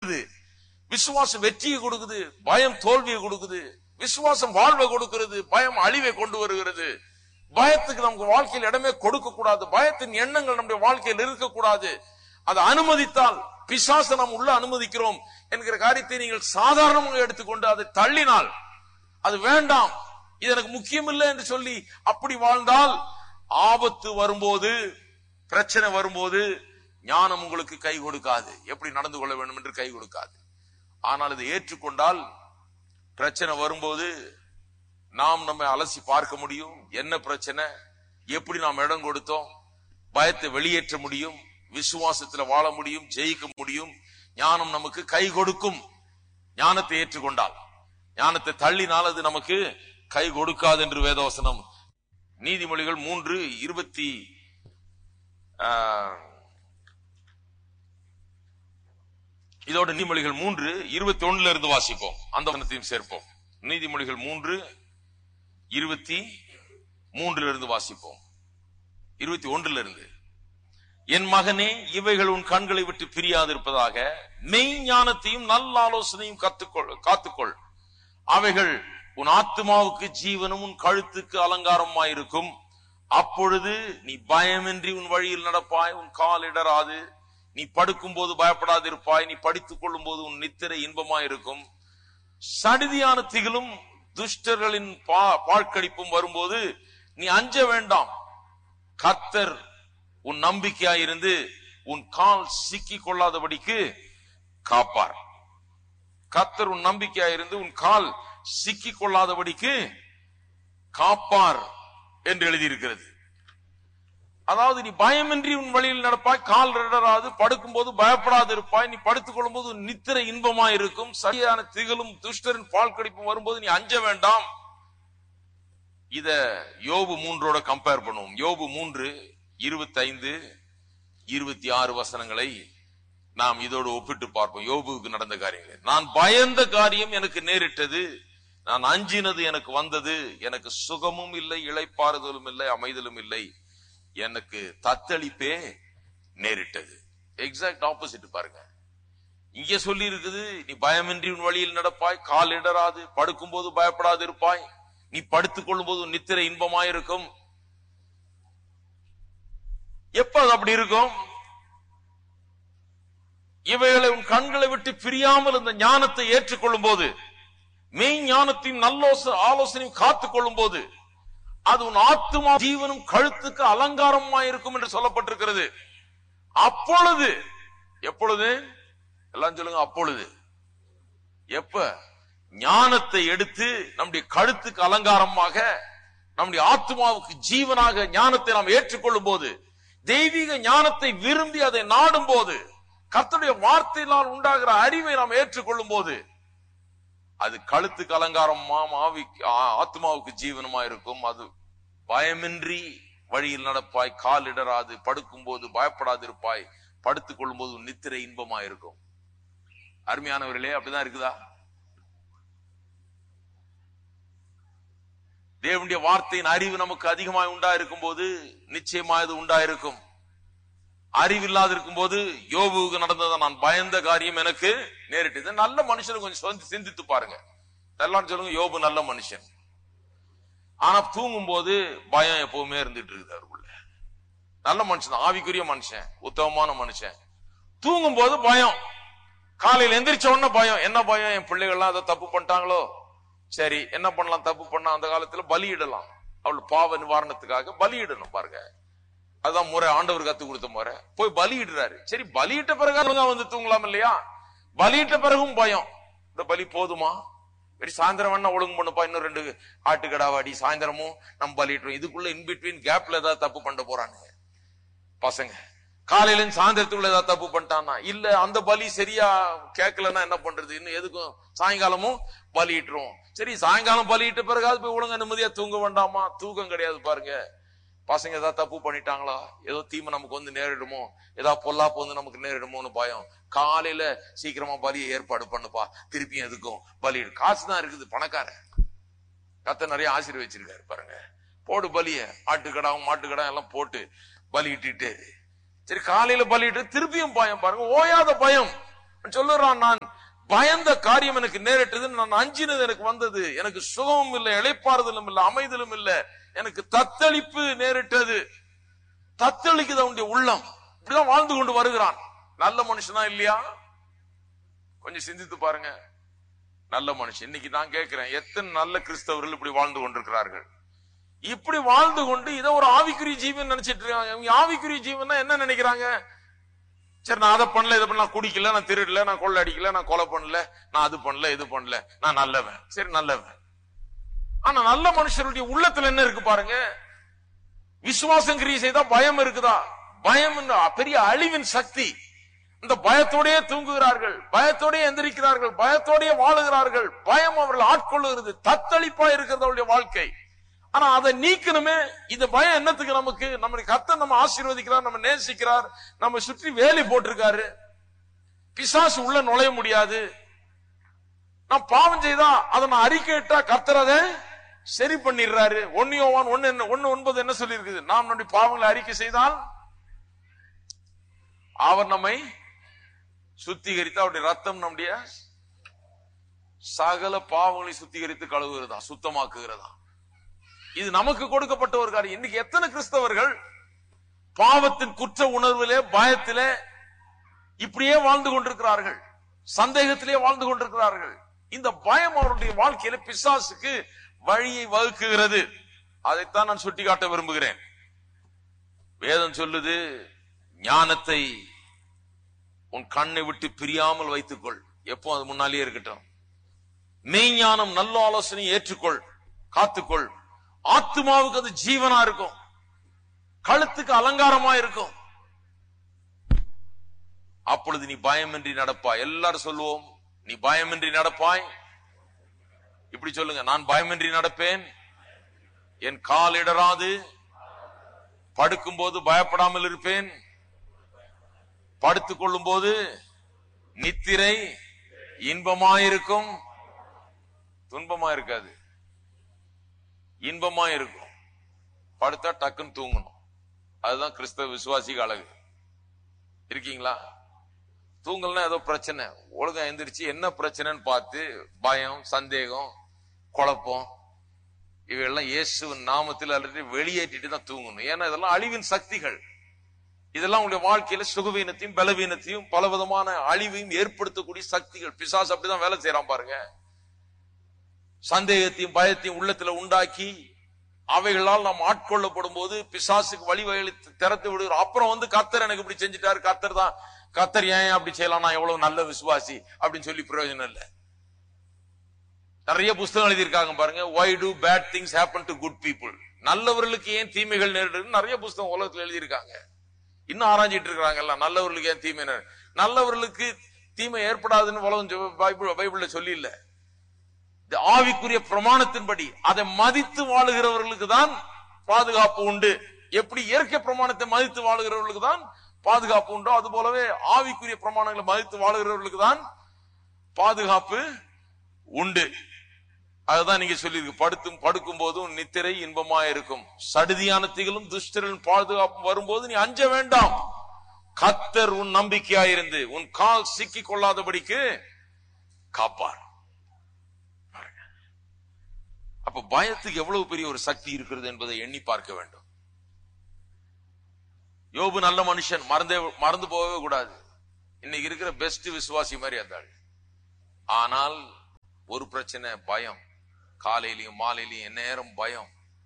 கொடுக்குது விசுவாசம் வெற்றியை கொடுக்குது பயம் தோல்வியை கொடுக்குது விசுவாசம் வாழ்வை கொடுக்கிறது பயம் அழிவை கொண்டு வருகிறது பயத்துக்கு நமக்கு வாழ்க்கையில் இடமே கொடுக்க கூடாது பயத்தின் எண்ணங்கள் நம்முடைய வாழ்க்கையில் இருக்கக்கூடாது அதை அனுமதித்தால் பிசாசை நாம் உள்ள அனுமதிக்கிறோம் என்கிற காரியத்தை நீங்கள் சாதாரணமாக எடுத்துக்கொண்டு அதை தள்ளினால் அது வேண்டாம் இது எனக்கு முக்கியம் இல்லை என்று சொல்லி அப்படி வாழ்ந்தால் ஆபத்து வரும்போது பிரச்சனை வரும்போது ஞானம் உங்களுக்கு கை கொடுக்காது எப்படி நடந்து கொள்ள வேண்டும் என்று கை கொடுக்காது ஆனால் இதை ஏற்றுக்கொண்டால் பிரச்சனை வரும்போது நாம் நம்மை அலசி பார்க்க முடியும் என்ன பிரச்சனை எப்படி நாம் இடம் கொடுத்தோம் பயத்தை வெளியேற்ற முடியும் விசுவாசத்துல வாழ முடியும் ஜெயிக்க முடியும் ஞானம் நமக்கு கை கொடுக்கும் ஞானத்தை ஏற்றுக்கொண்டால் ஞானத்தை தள்ளினால் அது நமக்கு கை கொடுக்காது என்று வேதவசனம் நீதிமொழிகள் மூன்று இருபத்தி ஆஹ், இதோட நீதிமொழிகள் மூன்று இருபத்தி ஒண்ணுல இருந்து வாசிப்போம் அந்த வசனத்தையும் சேர்ப்போம் நீதிமொழிகள் மூன்று இருபத்தி மூன்றுல இருந்து வாசிப்போம் இருபத்தி ஒன்றுல இருந்து என் மகனே இவைகள் உன் கண்களை விட்டு பிரியாதிருப்பதாக மெய் ஞானத்தையும் நல்ல ஆலோசனையும் கத்துக்கொள் காத்துக்கொள் அவைகள் உன் ஆத்மாவுக்கு ஜீவனும் உன் கழுத்துக்கு அலங்காரமாயிருக்கும் அப்பொழுது நீ பயமின்றி உன் வழியில் நடப்பாய் உன் கால் இடராது நீ படுக்கும் போது பயப்படாதிருப்பாய் நீ படித்துக் கொள்ளும் போது உன் நித்திரை இன்பமாயிருக்கும் சடிதியான திகிலும் துஷ்டர்களின் பா- பாழ்கடிப்பும் வரும்போது நீ அஞ்ச வேண்டாம் கர்த்தர் உன் நம்பிக்கையாயிருந்து உன் கால் சிக்கிக் கொள்ளாதபடிக்கு காப்பார் கர்த்தர் உன் நம்பிக்கையாயிருந்து உன் கால் சிக்கிக் கொள்ளாதபடிக்கு காப்பார் என்று எழுதியிருக்கிறது அதாவது நீ பயமின்றி உன் வழியில் நடப்பாய் கால் இடராது படுக்கும் போது பயப்படாது இருப்பாய் நீ படுத்துக் கொள்ளும் போது உன் நித்திரை இன்பமாய் இருக்கும் சரியான திகழும் துஷ்டரின் பால் கடிப்பும் வரும்போது நீ அஞ்ச வேண்டாம் இத யோபு மூன்றோட கம்பேர் பண்ணுவோம் யோபு மூன்று இருபத்தைந்து இருபத்தி ஆறு வசனங்களை நாம் இதோடு ஒப்பிட்டு பார்ப்போம் யோபுவுக்கு நடந்த காரியங்களை நான் பயந்த காரியம் எனக்கு நேரிட்டது நான் அஞ்சினது எனக்கு வந்தது எனக்கு சுகமும் இல்லை இளைப்பாறுதலும் இல்லை அமைதலும் இல்லை எனக்கு தத்தளிப்பே நேரிட்டது எக்ஸாக்ட் ஆப்போசிட் பாருங்க இங்க சொல்லி இருக்குது நீ பயமின்றி உன் வழியில் நடப்பாய் கால் இடராது படுக்கும்போது பயப்படாது இருப்பாய் நீ படுத்துக் கொள்ளும் போது உன் நித்திரை இன்பமாயிருக்கும் எப்ப அது அப்படி இருக்கும் இவைகளை உன் கண்களை விட்டு பிரியாமல் இந்த ஞானத்தை ஏற்றுக்கொள்ளும் போது மெய் ஞானத்தையும் நல்ல ஆலோசனையும் காத்துக் கொள்ளும் போது அது உன் ஆத்துமா ஜீவனும் கழுத்துக்கு அலங்காரமா இருக்கும் என்று சொல்லப்பட்டிருக்கிறது அப்பொழுது எப்பொழுது எல்லாம் சொல்லுங்க அப்பொழுது எப்ப ஞானத்தை எடுத்து நம்முடைய கழுத்துக்கு அலங்காரமாக நம்முடைய ஆத்மாவுக்கு ஜீவனாக ஞானத்தை நாம் ஏற்றுக்கொள்ளும் போது தெய்வீக ஞானத்தை விரும்பி அதை நாடும் போது கர்த்தருடைய வார்த்தையினால் உண்டாகிற அறிவை நாம் ஏற்றுக்கொள்ளும் போது அது கழுத்துக்கு அலங்காரம் மாம் ஆவி ஆ- ஆத்மாவுக்கு ஜீவனமா இருக்கும் அது பயமின்றி வழியில் நடப்பாய் கால் இடராது படுக்கும் போது பயப்படாது இருப்பாய் படுத்துக் கொள்ளும் போது உன் நித்திரை இன்பமா இருக்கும் அருமையானவர்களே அப்படிதான் இருக்குதா தேவனுடைய வார்த்தையின் அறிவு நமக்கு அதிகமாய் உண்டா இருக்கும் போது நிச்சயமா இது உண்டா இருக்கும் அறிவில்லாது இருக்கும் போது யோபுவுக்கு நடந்ததை நான் பயந்த காரியம் எனக்கு நேரிட்டது நல்ல மனுஷனு கொஞ்சம் சொந்தி- சிந்தித்து பாருங்க எல்லாரும் சொல்லுங்க யோபு நல்ல மனுஷன் ஆனா தூங்கும் போது பயம் எப்பவுமே இருந்துட்டு இருக்குது அவருக்குள்ள நல்ல மனுஷன் தான், ஆவிக்குரிய மனுஷன் உத்தமமான மனுஷன் தூங்கும் போது பயம் காலையில எந்திரிச்ச உடனே பயம் என்ன பயம் என் பிள்ளைகள்லாம் அதை தப்பு பண்ணிட்டாங்களோ சரி என்ன பண்ணலாம் தப்பு பண்ணா அந்த காலத்துல பலியிடலாம் அவள் பாவ நிவாரணத்துக்காக பலியிடணும் பாருங்க அதுதான் முறை ஆண்டவர் கத்து கொடுத்த முறை போய் பலியிடுறாரு சரி பலியிட்ட பிறகு அவங்க வந்து தூங்கலாம் இல்லையா பலியிட்ட பிறகும் பயம் இந்த பலி போதுமா சரி சாயந்தரம் வேணா ஒழுங்கு பண்ணுப்பா இன்னும் ரெண்டு ஆட்டுக்கடாவாடி சாயந்தரமும் நம்ம பலியிட்டுறோம் இதுக்குள்ள இன்பிட்வீன் கேப்ல ஏதாவது தப்பு பண்ண போறாங்க பசங்க காலையில இருந்து சாயந்தரத்துக்குள்ள ஏதாவது தப்பு பண்ணிட்டானா இல்ல அந்த பலி சரியா கேட்கலன்னா என்ன பண்றது இன்னும் எதுக்கும் சாயங்காலமும் பலியிட்டுரும் சரி சாயங்காலம் பலியிட்ட பிறகாவது போய் ஒழுங்கா நிம்மதியா தூங்க வேண்டாமா தூக்கம் கிடையாது பாருங்க பசங்க ஏதாவது தப்பு பண்ணிட்டாங்களா ஏதோ தீமை நமக்கு வந்து நேரிடுமோ ஏதாவது பொல்லாப்பு வந்து நமக்கு நேரிடுமோன்னு பயம் காலையில சீக்கிரமா பலியை ஏற்பாடு பண்ணுப்பா திருப்பியும் எதுக்கும் பலி காசு தான் இருக்குது பணக்காரன் கத்த நிறைய ஆசீர்வச்சிருக்காரு பாருங்க போடு பலிய ஆட்டுக்கடாவும் மாட்டுக்கடாவும் எல்லாம் போட்டு பலியிட்டுட்டு சரி காலையில பலியிட்டு திருப்பியும் பயம் பாருங்க ஓயாத பயம் சொல்லுறான் நான் பயந்த காரியம் எனக்கு நேரிட்டது நான் அஞ்சினது எனக்கு வந்தது எனக்கு சுகமும் இல்லை இளைப்பாறுதலும் இல்லை அமைதலும் இல்லை எனக்கு தத்தளிப்பு நேரிட்டது தத்தளிக்குது அவனுடைய உள்ளம் இப்படிதான் வாழ்ந்து கொண்டு வருகிறான் நல்ல மனுஷனா இல்லையா கொஞ்சம் சிந்தித்து பாருங்க நல்ல மனுஷன் இன்னைக்கு நான் கேட்கிறேன் எத்தனை நல்ல கிறிஸ்தவர்கள் இப்படி வாழ்ந்து கொண்டிருக்கிறார்கள் இப்படி வாழ்ந்து கொண்டு இதை ஒரு ஆவிக்குரிய ஜீவன் நினைச்சிட்டு இருக்காங்க இவங்க ஆவிக்குரிய ஜீவன் என்ன நினைக்கிறாங்க சரி நான் அதை பண்ணல இதை பண்ணல நான் குடிக்கல நான் திருடல நான் கொள்ள அடிக்கல நான் கொலை பண்ணல நான் அது பண்ணல இது பண்ணல நான் நல்லவன் சரி நல்லவன் ஆனா நல்ல மனுஷருடைய உள்ளத்துல என்ன இருக்கு பாருங்க விசுவாசம் கிரியை செய்தா பயம் இருக்குதா பயம் என்ற பெரிய அழிவின் சக்தி இந்த பயத்தோடயே தூங்குகிறார்கள் பயத்தோடயே எந்திரிக்கிறார்கள் பயத்தோடயே வாழுகிறார்கள் பயம் அவர்கள் ஆட்கொள்ளுகிறது தத்தளிப்பா இருக்கிறது அவருடைய வாழ்க்கை ஆனா அதை நீக்கணுமே இந்த பயம் என்னத்துக்கு நமக்கு நம்ம கத்த நம்ம ஆசீர்வதிக்கிறார் நம்ம நேசிக்கிறார் நம்ம சுற்றி வேலி போட்டிருக்காரு பிசாசு உள்ள நுழைய முடியாது நான் பாவம் செய்தா அதை நான் அறிக்கையிட்டா கர்த்தர் அதை சரி பண்ணிடுறாரு ஒன்னியோவான் ஒன்னு என்ன ஒன்னு ஒன்பது என்ன சொல்லி இருக்குது நாம் நம்முடைய பாவங்களை அறிக்கை செய்தால் அவர் நம்மை சுத்திகரித்து அவருடைய ரத்தம் நம்முடைய சகல பாவங்களை சுத்திகரித்து கழுவுகிறதா சுத்தமாக்குகிறதா இது நமக்கு கொடுக்கப்பட்ட ஒரு காரியம் இன்னைக்கு எத்தனை கிறிஸ்தவர்கள் பாவத்தின் குற்ற உணர்விலே பயத்திலே இப்படியே வாழ்ந்து கொண்டிருக்கிறார்கள் சந்தேகத்திலே வாழ்ந்து கொண்டிருக்கிறார்கள் இந்த பயம் அவருடைய வாழ்க்கையில பிசாசுக்கு வழியை வகுக்குகிறது அதைத்தான் நான் சுட்டிக்காட்ட விரும்புகிறேன் வேதம் சொல்லுது ஞானத்தை உன் கண்ணை விட்டு பிரியாமல் வைத்துக்கொள் எப்போ அது முன்னாலேயே இருக்கட்டும் மெய்ஞானம் நல்ல ஆலோசனை ஏற்றுக்கொள் காத்துக்கொள் ஆத்மாவுக்கு அது ஜீவனா இருக்கும் கழுத்துக்கு அலங்காரமா இருக்கும் அப்பொழுது நீ பயமின்றி நடப்பாய் எல்லாரும் சொல்லுவோம் நீ பயமின்றி நடப்பாய் இப்படி சொல்லுங்க நான் பயமின்றி நடப்பேன் என் கால் இடராது படுக்கும்போது பயப்படாமல் இருப்பேன் படுத்துக் கொள்ளும் போது நித்திரை இன்பமாயிருக்கும் துன்பமா இருக்காது இன்பமா இருக்கும் படுத்தா டக்குன்னு தூங்கணும் அதுதான் கிறிஸ்தவ விசுவாசிக்கு அழகு இருக்கீங்களா தூங்கலன்னா ஏதோ பிரச்சனை ஒழுங்கா எந்திரிச்சு என்ன பிரச்சனைன்னு பார்த்து பயம் சந்தேகம் குழப்பம் இவையெல்லாம் இயேசுவின் நாமத்தில் அல்லது வெளியேற்றிட்டு தான் தூங்கணும் ஏன்னா இதெல்லாம் அழிவின் சக்திகள் இதெல்லாம் உங்களுடைய வாழ்க்கையில சுகவீனத்தையும் பலவீனத்தையும் பல விதமான அழிவையும் ஏற்படுத்தக்கூடிய சக்திகள் பிசாசு அப்படிதான் வேலை செய்யறான் பாருங்க சந்தேகத்தையும் பயத்தையும் உள்ளத்துல உண்டாக்கி அவைகளால் நாம் ஆட்கொள்ளப்படும் போது பிசாசுக்கு வழி வகைகளை திறத்து விடுகிறோம் அப்புறம் வந்து கத்தர் எனக்கு இப்படி செஞ்சுட்டாரு கத்தர் தான் கத்தர் ஏன் அப்படி செய்யலாம் நான் எவ்வளவு நல்ல விசுவாசி அப்படின்னு சொல்லி பிரயோஜனம் இல்லை நிறைய புஸ்தகம் எழுதியிருக்காங்க பாருங்க why do bad things happen to good people நல்லவர்களுக்கு ஏன் தீமைகள் நேரிடுது நிறைய புஸ்தகம் உலகத்துல எழுதியிருக்காங்க இன்னும் ஆராய்ச்சிட்டு இருக்கிறாங்கல்ல நல்லவர்களுக்கு ஏன் தீமை நேரிடு நல்லவர்களுக்கு தீமை ஏற்படாதுன்னு உலகம் சொ- பைபிள் பைபிள்ல சொல்லி இல்ல இந்த ஆவிக்குரிய பிரமாணத்தின்படி அதை மதித்து வாழுகிறவர்களுக்கு தான் பாதுகாப்பு உண்டு எப்படி இயற்கை பிரமாணத்தை மதித்து வாழுகிறவர்களுக்கு தான் பாதுகாப்பு உண்டோ அது போலவே ஆவிக்குரிய பிரமாணங்களை மதித்து வாழுகிறவர்களுக்கு தான் பாதுகாப்பு உண்டு அதுதான் நீங்க சொல்லியிருக்கு படுத்தும் படுக்கும் போதும் நித்திரை இன்பமா இருக்கும் சடுதியான திகளும் துஷ்டரின் பாதுகாப்பு வரும்போது நீ அஞ்ச வேண்டாம் கத்தர் உன் நம்பிக்கையாயிருந்து உன் கால் சிக்கிக் கொள்ளாதபடிக்கு காப்பார் பாருங்க. அப்ப பயத்துக்கு எவ்வளவு பெரிய ஒரு சக்தி இருக்கிறது என்பதை எண்ணி பார்க்க வேண்டும் யோபு நல்ல மனுஷன் மறந்தே மறந்து போகவே கூடாது இன்னைக்கு இருக்கிற பெஸ்ட் விசுவாசி மாதிரி அந்த ஆள் ஆனால் ஒரு பிரச்சனை பயம் காலையிலயும் மாலையிலயும் எந்நேரம் பயம்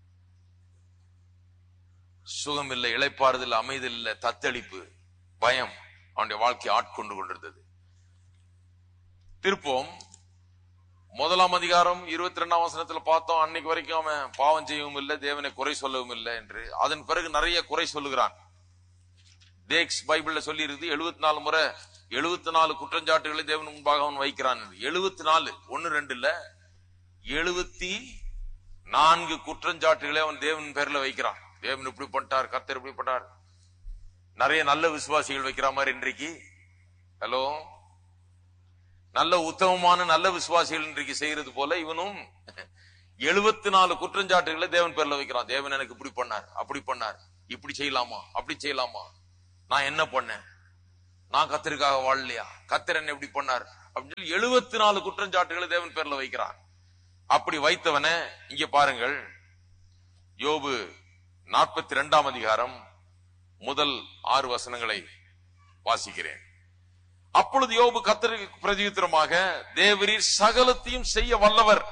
சுகம் இல்லை இளைப்பாறுதல் அமைதல் இல்லை தத்தளிப்பு பயம் அவனுடைய வாழ்க்கை ஆட்கொண்டு கொண்டிருந்தது திருப்போம் முதலாம் அதிகாரம் இருபத்தி ரெண்டாம் வசனத்துல பார்த்தோம் அன்னைக்கு வரைக்கும் அவன் பாவம் செய்யவும் இல்லை தேவனை குறை சொல்லவும் இல்லை என்று அதன் பிறகு நிறைய குறை சொல்லுகிறான் தேக்ஸ் பைபிள்ல சொல்லி இருக்குது எழுபத்தி நாலு முறை எழுபத்தி நாலு குற்றஞ்சாட்டுகளை தேவன் முன்பாக அவன் வைக்கிறான் எழுபத்தி நாலு ஒன்னு ரெண்டு இல்ல எழுபத்தி நான்கு குற்றஞ்சாட்டுகளை அவன் தேவன் பேர்ல வைக்கிறான் தேவன் இப்படி பண்ணிட்டார் கர்த்தர் இப்படி பண்ணார் நிறைய நல்ல விசுவாசிகள் வைக்கிற மாதிரி இன்றைக்கு ஹலோ நல்ல உத்தமமான நல்ல விசுவாசிகள் இன்றைக்கு செய்யறது போல இவனும் எழுபத்தி நாலு குற்றஞ்சாட்டுகளை தேவன் பேர்ல வைக்கிறான் தேவன் எனக்கு இப்படி பண்ணார் அப்படி பண்ணார் இப்படி செய்யலாமா அப்படி செய்யலாமா நான் என்ன பண்ணேன் நான் கத்தருக்காக வாழலையா கத்தர் என்ன எப்படி பண்ணார் அப்படின்னு சொல்லி எழுபத்தி நாலு குற்றஞ்சாட்டுகளை தேவன் பேர்ல வைக்கிறான் அப்படி வைத்தவன இங்க பாருங்கள் யோபு நாற்பத்தி ரெண்டாம் அதிகாரம் முதல் ஆறு வசனங்களை வாசிக்கிறேன் அப்பொழுது யோபு கத்தருக்கு பிரதியுத்தரமாக தேவரீர் சகலத்தையும் செய்ய வல்லவர்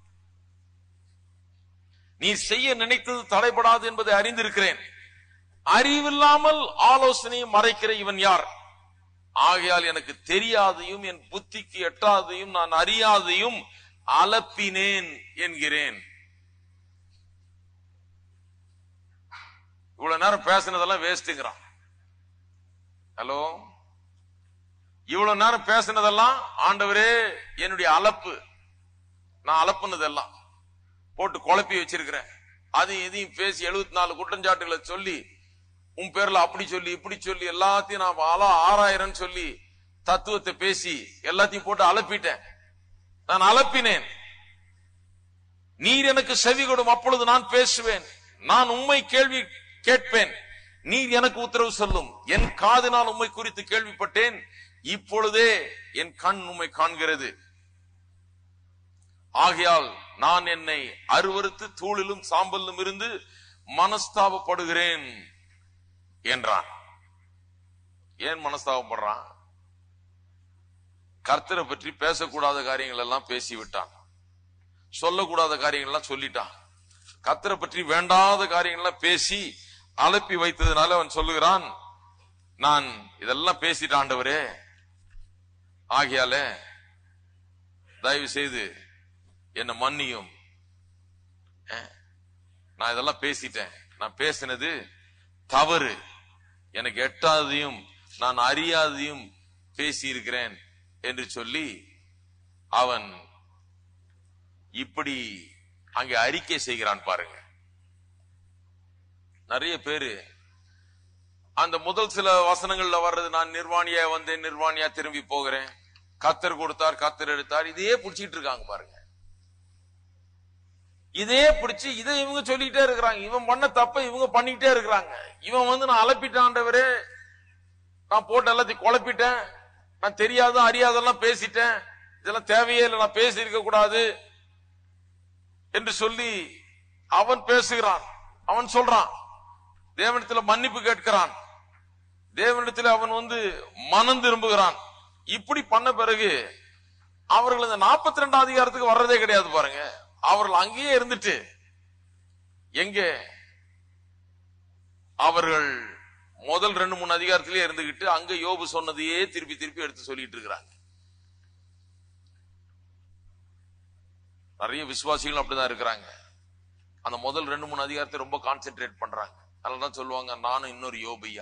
நீ செய்ய நினைத்தது தடைபடாது என்பதை அறிந்திருக்கிறேன் அறிவில்லாமல் ஆலோசனையை மறைக்கிற இவன் யார் ஆகையால் எனக்கு தெரியாதையும் என் புத்திக்கு எட்டாதையும் நான் அறியாதையும் அலப்பினேன் என்கிறேன் இவ்வளவு நேரம் பேசினதெல்லாம் வேஸ்ட்டுங்கிறான் ஹலோ இவ்வளவு நேரம் பேசினதெல்லாம் ஆண்டவரே என்னுடைய அலப்பு நான் அலப்புனதெல்லாம் போட்டு குழப்பி வச்சிருக்கிறேன் அதையும் இதையும் பேசி எழுபத்தி நாலு குற்றஞ்சாட்டுகளை சொல்லி உன் பேர்ல அப்படி சொல்லி இப்படி சொல்லி எல்லாத்தையும் நான் ஆளா ஆறாயிரம் சொல்லி தத்துவத்தை பேசி எல்லாத்தையும் போட்டு அலப்பிட்டேன் நான் அலப்பினேன் நீர் எனக்கு செவி கொடும் அப்பொழுது நான் பேசுவேன் நான் உண்மை கேள்வி கேட்பேன் நீர் எனக்கு உத்தரவு சொல்லும் என் காதினால் உண்மை குறித்து கேள்விப்பட்டேன் இப்பொழுதே என் கண் உண்மை காண்கிறது ஆகையால் நான் என்னை அருவருத்து தூளிலும் சாம்பலிலும் இருந்து மனஸ்தாபப்படுகிறேன் என்றான் ஏன் மனஸ்தாபப்படுறான் கர்த்தரை பற்றி பேசக்கூடாத காரியங்கள் எல்லாம் பேசிவிட்டான் சொல்லக்கூடாத காரியங்கள் எல்லாம் சொல்லிட்டான் கர்த்தரை பற்றி வேண்டாத காரியங்கள் எல்லாம் பேசி அலப்பி வைத்ததுனால அவன் சொல்லுகிறான் நான் இதெல்லாம் பேசிட்டான் ஆண்டவரே ஆகையால தயவு செய்து என்ன மன்னியும் அஹ், நான் இதெல்லாம் பேசிட்டேன் நான் பேசினது தவறு எனக்கு எட்டாததையும் நான் அறியாததையும் பேசி இருக்கிறேன் என்று சொல்லி அவன் இப்படி அங்கே அறிக்கை செய்கிறான் பாருங்க நிறைய பேரு அந்த முதல் சில வசனங்கள்ல வர்றது நான் நிர்வாணியா வந்தேன் நிர்வாணியா திரும்பி போகிறேன் கத்தர் கொடுத்தார் கத்தர் எடுத்தார் இதையே புடிச்சிட்டு இருக்காங்க பாருங்க இதே பிடிச்சு இதை இவங்க சொல்லிட்டே இருக்கிறாங்க இவன் பண்ண தப்ப இவங்க பண்ணிக்கிட்டே இருக்கிறாங்க இவன் வந்து நான் அலப்பிட்டாண்டவரே நான் போட்டு எல்லாத்தையும் குழப்பிட்டேன் நான் தெரியாத அறியாதெல்லாம் பேசிட்டேன் இதெல்லாம் தேவையே இல்லை நான் பேசி இருக்க கூடாது என்று சொல்லி அவன் பேசுகிறான் அவன் சொல்றான் தேவனிடத்துல மன்னிப்பு கேட்கிறான் தேவனிடத்தில் அவன் வந்து மனம் திரும்புகிறான் இப்படி பண்ண பிறகு அவர்கள் இந்த நாற்பத்தி ரெண்டாம் அதிகாரத்துக்கு வர்றதே கிடையாது பாருங்க அவர்கள் அங்கேயே இருந்துட்டு எங்க அவர்கள் முதல் ரெண்டு மூணு அதிகாரத்திலே இருந்துகிட்டு அங்க யோபு சொன்னதையே திருப்பி திருப்பி எடுத்து சொல்லிட்டு இருக்கிறாங்க நிறைய விசுவாசிகள் அப்படிதான் இருக்கிறாங்க அந்த முதல் ரெண்டு மூணு அதிகாரத்தை ரொம்ப கான்சென்ட்ரேட் பண்றாங்க அதனாலதான் சொல்லுவாங்க நானும் இன்னொரு யோபையா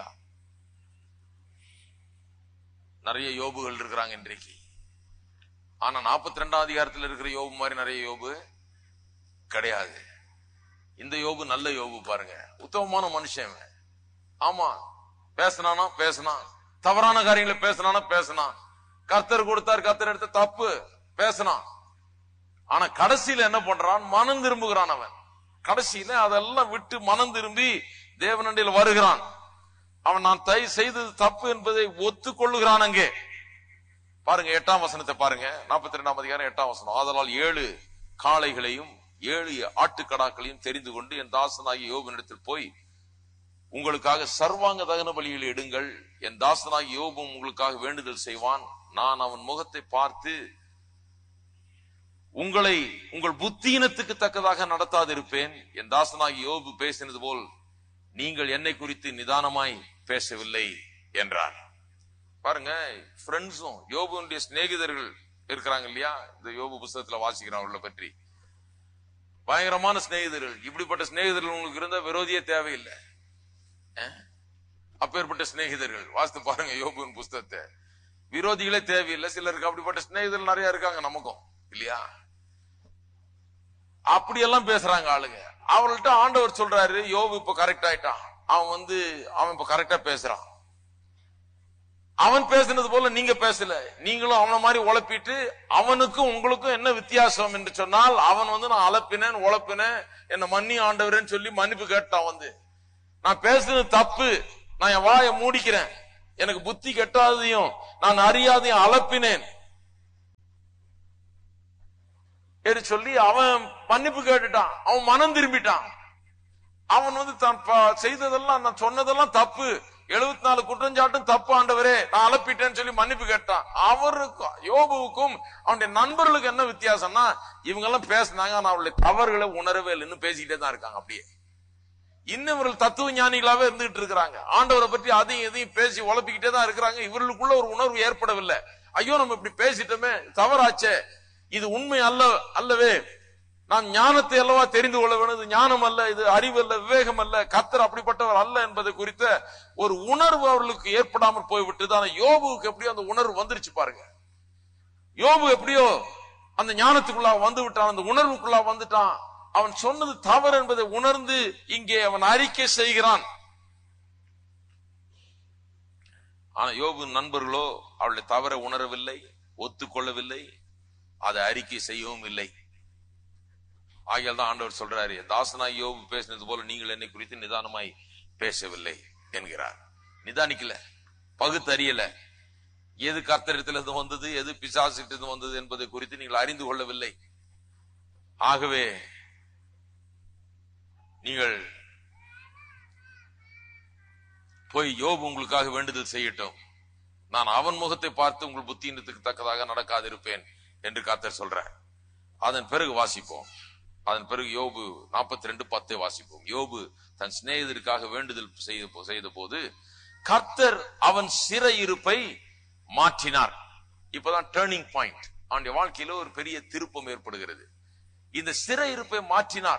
நிறைய யோபுகள் இருக்கிறாங்க இன்றைக்கு ஆனா நாற்பத்தி ரெண்டாம் அதிகாரத்தில் இருக்கிற யோபு மாதிரி நிறைய யோபு கிடையாது இந்த யோபு நல்ல யோபு பாருங்க உத்தமமான மனுஷன் இவன். ஆமா பேசினானா பேசினான் தவறான காரியங்களை பேசினானா பேசினான் கர்த்தர் கொடுத்தார் கர்த்தர் எடுத்த தப்பு பேசினான் ஆனா கடைசியில என்ன பண்றான் மனம் திரும்புகிறான் அவன் கடைசியில அதெல்லாம் விட்டு மனம் திரும்பி தேவனண்டியில் வருகிறான் அவன் நான் தை செய்தது தப்பு என்பதை ஒத்துக்கொள்ளுகிறான் அங்கே பாருங்க எட்டாம் வசனத்தை பாருங்க நாற்பத்தி ரெண்டாம் அதிகாரம் எட்டாம் வசனம் ஆதலால் ஏழு காளைகளையும் ஏழு ஆட்டுக்கடாக்களையும் தெரிந்து கொண்டு என் தாசனாகிய யோபனிடத்தில் போய் உங்களுக்காக சர்வாங்க தகன பலியில் எடுங்கள் என் தாசனாகிய யோபும் உங்களுக்காக வேண்டுதல் செய்வான் நான் அவன் முகத்தை பார்த்து உங்களை உங்கள் புத்தீனத்துக்கு தக்கதாக நடத்தாதிருப்பேன் என் தாசனாகி யோபு பேசினது போல் நீங்கள் என்னை குறித்து நிதானமாய் பேசவில்லை என்றார் பாருங்க ஃப்ரெண்ட்ஸும் யோபுடைய சிநேகிதர்கள் இருக்கிறாங்க இல்லையா இந்த யோபு புஸ்தகத்துல வாசிக்கிறோம் அவர்களை பற்றி பயங்கரமான சிநேகிதர்கள் இப்படிப்பட்ட சிநேகிதர்கள் உங்களுக்கு இருந்தா விரோதியே தேவையில்லை அஹ்? அப்பேற்பட்ட சிநேகிதர்கள் வாசித்து பாருங்க யோபுவின் புஸ்தகத்தை விரோதிகளே தேவையில்லை சிலருக்கு அப்படிப்பட்ட சிநேகிதர்கள் நிறைய இருக்காங்க நமக்கும் இல்லையா அப்படியெல்லாம் பேசுறாங்க ஆளுங்க அவர்கள்ட்ட ஆண்டவர் சொல்றாரு யோபு இப்ப கரெக்ட் ஆயிட்டான் அவன் வந்து அவன் இப்ப கரெக்டா பேசுறான் அவன் பேசுனது போல நீங்க பேசல நீங்களும் அவன மாதிரி உழப்பிட்டு அவனுக்கும் உங்களுக்கும் என்ன வித்தியாசம் என்று சொன்னால் அவன் வந்து நான் அலப்பினேன் உழப்பினேன் என்ன மன்னி ஆண்டவரேன்னு சொல்லி மன்னிப்பு கேட்டான் வந்து நான் பேசுனது தப்பு நான் என் வாயை மூடிக்கிறேன் எனக்கு புத்தி கெட்டாததையும் நான் அறியாதையும் அளப்பினேன் என்று சொல்லி அவன் மன்னிப்பு கேட்டுட்டான் அவன் மனம் திரும்பிட்டான் அவன் வந்து தான் ப- செய்ததெல்லாம் நான் சொன்னதெல்லாம் தப்பு எழுபத்தி நாலு குற்றஞ்சாட்டும் தப்பு ஆண்டவரே நான் அலப்பிட்டேன்னு சொல்லி மன்னிப்பு கேட்டான் அவருக்கும் யோபுவுக்கும் அவனுடைய நண்பர்களுக்கு என்ன வித்தியாசம்னா இவங்க எல்லாம் பேசினாங்க ஆனா அவளுடைய தவறுகளை உணரவே இல்லைன்னு பேசிக்கிட்டே தான் இருக்காங்க அப்படியே இன்னும் இவர்கள் தத்துவ ஞானிகளாவே இருந்துகிட்டு இருக்கிறாங்க ஆண்டவரை பற்றி அதையும் இதையும் பேசி உழப்பிக்கிட்டே தான் இருக்கிறாங்க இவர்களுக்குள்ள ஒரு உணர்வு ஏற்படவில்லை ஐயோ நம்ம இப்படி பேசிட்டோமே தவறாச்சே இது உண்மை அல்ல அல்லவே நாம் ஞானத்தை அல்லவா தெரிந்து கொள்ள வேண்டும் இது ஞானம் அல்ல இது அறிவு அல்ல விவேகம் அல்ல கத்தர் அப்படிப்பட்டவர் அல்ல என்பதை குறித்த ஒரு உணர்வு அவர்களுக்கு ஏற்படாமல் போய்விட்டது ஆனா யோபுவுக்கு எப்படியோ அந்த உணர்வு வந்துருச்சு பாருங்க யோபு எப்படியோ அந்த ஞானத்துக்குள்ளா வந்து விட்டான் அந்த உணர்வுக்குள்ளா வந்துட்டான் அவன் சொன்னது தவறு என்பதை உணர்ந்து இங்கே அவன் அறிக்கை செய்கிறான் ஆனா யோபு நண்பர்களோ அவளுடைய தவறை உணரவில்லை ஒத்துக்கொள்ளவில்லை அதை அறிக்கை செய்யவும் இல்லை ஆகியால் தான் ஆண்டவர் சொல்றாரு தாசனாய் யோபு பேசினது போல நீங்கள் என்னை குறித்து நிதானமாய் பேசவில்லை என்கிறார் நிதானிக்கல பகுத்தறியல எது கர்த்தரிடத்திலிருந்து வந்தது எது பிசாசிட்டிருந்து வந்தது என்பதை குறித்து நீங்கள் அறிந்து கொள்ளவில்லை ஆகவே நீங்கள் போய் யோபு உங்களுக்காக வேண்டுதல் செய்யட்டும் நான் அவன் முகத்தை பார்த்து உங்கள் புத்தியினத்துக்கு தக்கதாக நடக்காதிருப்பேன் என்று கர்த்தர் சொல்றார் அதன் பிறகு வாசிப்போம் அதன் பிறகு யோபு நாற்பத்தி ரெண்டு பத்தை வாசிப்போம் யோபு தன் சிநேகிதருக்காக வேண்டுதல் செய்த செய்த போது கர்த்தர் அவன் சிறையிருப்பை மாற்றினார் இப்பதான் டேர்னிங் பாயிண்ட் அவனுடைய வாழ்க்கையில ஒரு பெரிய திருப்பம் ஏற்படுகிறது இந்த சிறையிருப்பை மாற்றினார்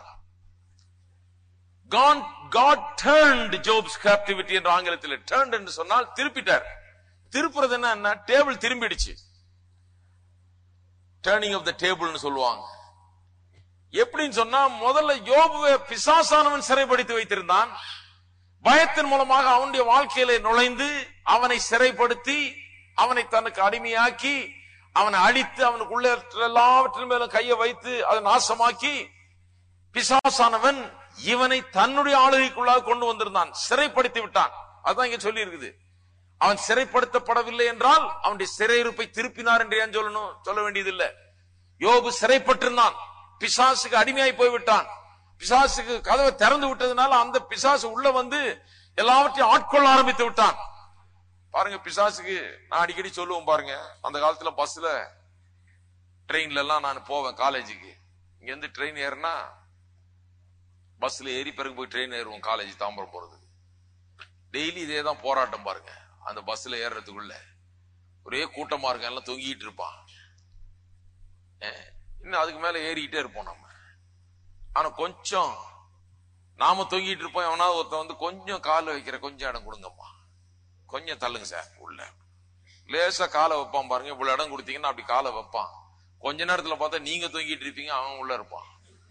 God, God turned Job's captivity என்ற ஆங்கிலத்தில் turned என்று சொன்னால் திருப்பிட்டார் திருப்புறது என்ன டேபிள் திரும்பிடுச்சு டேர்னிங் ஆஃப் த டேபிள்னு சொல்லுவாங்க எப்படின்னு சொன்னா முதல்ல யோபுவை பிசாசானவன் சிறைப்படுத்தி வைத்திருந்தான் பயத்தின் மூலமாக அவனுடைய வாழ்க்கையில நுழைந்து அவனை சிறைப்படுத்தி அவனை தனக்கு அடிமையாக்கி அவனை அழித்து அவனுக்குள்ள எல்லாவற்றின் மேலும் கையை வைத்து அதை நாசமாக்கி பிசாசானவன் இவனை தன்னுடைய ஆளுகைக்குள்ளாக கொண்டு வந்திருந்தான் சிறைப்படுத்தி விட்டான் அதான் இங்க சொல்லி இருக்குது அவன் சிறைப்படுத்தப்படவில்லை என்றால் அவனுடைய சிறையிருப்பை திருப்பினார் என்று ஏன் சொல்லணும் சொல்ல வேண்டியதில்லை யோபு சிறைப்பட்டிருந்தான் பிசாசுக்கு அடிமையாய் போய்விட்டான் பிசாசுக்கு கதவை திறந்து விட்டதுனால அந்த பிசாசு உள்ள வந்து எல்லாவற்றையும் ஆட்கொள்ள ஆரம்பித்து விட்டான் பாருங்க பிசாசுக்கு நான் அடிக்கடி சொல்லுவோம் பாருங்க அந்த காலத்துல பஸ்ல ட்ரெயின்ல எல்லாம் நான் போவேன் காலேஜுக்கு இங்க இருந்து ட்ரெயின் ஏறினா பஸ்ல ஏறி பிறகு போய் ட்ரெயின் ஏறுவோம் காலேஜ் தாம்பரம் போறதுக்கு டெய்லி இதே தான் போராட்டம் பாருங்க அந்த பஸ்ல ஏறுறதுக்குள்ள ஒரே கூட்டமா இருக்க எல்லாம் தொங்கிட்டு இருப்பான் ஏன், இன்னும் அதுக்கு மேல ஏறிக்கிட்டே இருப்போம் நம்ம ஆனா கொஞ்சம் நாம தொங்கிட்டு இருப்போம் எவனாவது ஒருத்தன் வந்து கொஞ்சம் கால வைக்கிற கொஞ்சம் இடம் கொடுங்கம்மா கொஞ்சம் தள்ளுங்க சார் உள்ள லேசா காலை வைப்பான் பாருங்க இவ்வளவு இடம் கொடுத்தீங்கன்னா அப்படி காலை வைப்பான் கொஞ்ச நேரத்துல பார்த்தா நீங்க தொங்கிட்டு இருப்பீங்க அவன் உள்ள இருப்பான்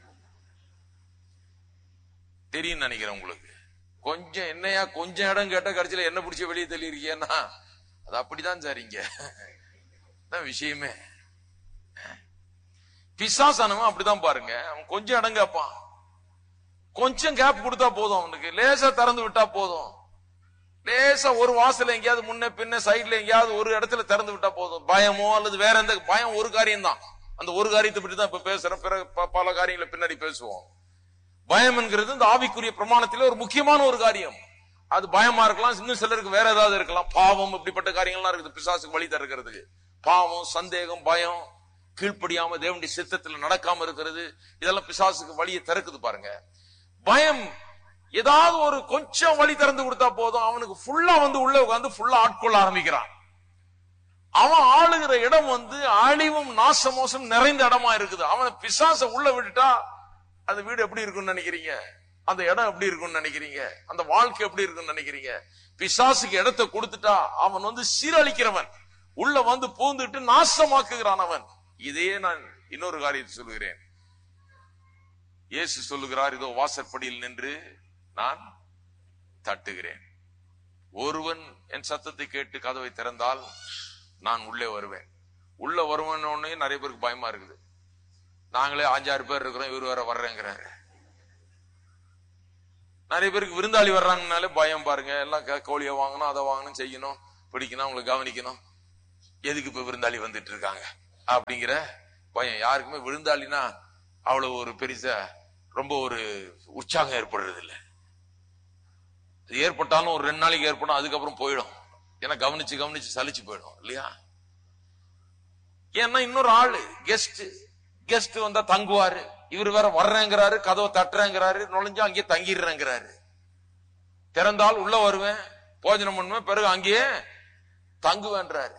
தெரியும் நினைக்கிறேன் உங்களுக்கு கொஞ்சம் என்னையா கொஞ்சம் இடம் கேட்டா கடைசியில என்ன பிடிச்ச வெளியே தள்ளியிருக்கியன்னா அது அப்படிதான் சார் இங்க அதான் விஷயமே பிசாசானவன் அப்படிதான் பாருங்க அவன் கொஞ்சம் இடம் கேட்பான் கொஞ்சம் கேப் கொடுத்தா போதும் அவனுக்கு லேசா திறந்து விட்டா போதும் லேசா ஒரு வாசல் எங்கேயாவது முன்ன பின்ன சைடுல எங்கேயாவது ஒரு இடத்துல திறந்து விட்டா போதும் பயமோ அல்லது வேற எந்த பயம் ஒரு காரியம் தான் அந்த ஒரு காரியத்தை பற்றி தான் இப்ப பேசுறேன் பிறகு ப- பல காரியங்களை பின்னாடி பேசுவோம் பயம் என்கிறது இந்த ஆவிக்குரிய பிரமாணத்திலே ஒரு முக்கியமான ஒரு காரியம் அது பயமா இருக்கலாம் இன்னும் சிலருக்கு வேற ஏதாவது இருக்கலாம் பாவம் இப்படிப்பட்ட காரியங்கள்லாம் இருக்குது பிசாசுக்கு வழி தருகிறதுக்கு பாவம் சந்தேகம் பயம் கீழ்ப்படியாம தேவனுடைய சித்தத்துல நடக்காம இருக்கிறது இதெல்லாம் பிசாசுக்கு வழியை திறக்குது பாருங்க பயம் ஏதாவது ஒரு கொஞ்சம் வழி திறந்து கொடுத்தா போதும் அவனுக்கு ஃபுல்லா வந்து உள்ள உட்காந்து ஃபுல்லா ஆட்கொள்ள ஆரம்பிக்கிறான் அவன் ஆளுகிற இடம் வந்து அழிவும் நாசமோசம் நிறைந்த இடமா இருக்குது அவன் பிசாச உள்ள விட்டுட்டா அந்த வீடு எப்படி இருக்கும்னு நினைக்கிறீங்க அந்த இடம் எப்படி இருக்கும்னு நினைக்கிறீங்க அந்த வாழ்க்கை எப்படி இருக்கும்னு நினைக்கிறீங்க பிசாசுக்கு இடத்தை கொடுத்துட்டா அவன் வந்து சீரழிக்கிறவன் உள்ள வந்து பூந்துட்டு நாசமாக்குகிறான் அவன் இதையே நான் இன்னொரு காரியத்தை சொல்லுகிறேன் இயேசு சொல்லுகிறார் இதோ வாசற்படியில் நின்று நான் தட்டுகிறேன் ஒருவன் என் சத்தத்தை கேட்டு கதவை திறந்தால் நான் உள்ளே வருவேன் உள்ள வருவேன் நிறைய பேருக்கு பயமா இருக்குது நாங்களே அஞ்சாறு பேர் இருக்கிறோம் இவர் வேற வர்றேங்கிறாரு நிறைய பேருக்கு விருந்தாளி வர்றாங்கனாலே பயம் பாருங்க எல்லாம் க- கோழியை வாங்கணும் அதை வாங்கணும் செய்யணும் பிடிக்கணும் அவங்களை கவனிக்கணும் எதுக்கு இப்ப விருந்தாளி வந்துட்டு இருக்காங்க அப்படிங்கிற பயம் யாருக்குமே விருந்தாளினா அவ்வளவு ஒரு பெருசா ரொம்ப ஒரு உற்சாகம் ஏற்படுறது இல்ல அது ஏற்பட்டாலும் ஒரு ரெண்டு நாளைக்கு ஏற்படும் அதுக்கப்புறம் போயிடும் ஏன்னா கவனிச்சு கவனிச்சு சலிச்சு போயிடும் இல்லையா ஏன்னா இன்னொரு ஆளு கெஸ்ட் கெஸ்ட் வந்தா தங்குவாரு இவர் வேற வர்றேங்கிறாரு கதவை தட்டுறேங்கிறாரு நுழைஞ்சு அங்கேயே தங்கிடுறேங்கிறாரு திறந்தால் உள்ள வருவேன் போஜனம் பண்ணுவேன் பிறகு அங்கேயே தங்குவேன்றாரு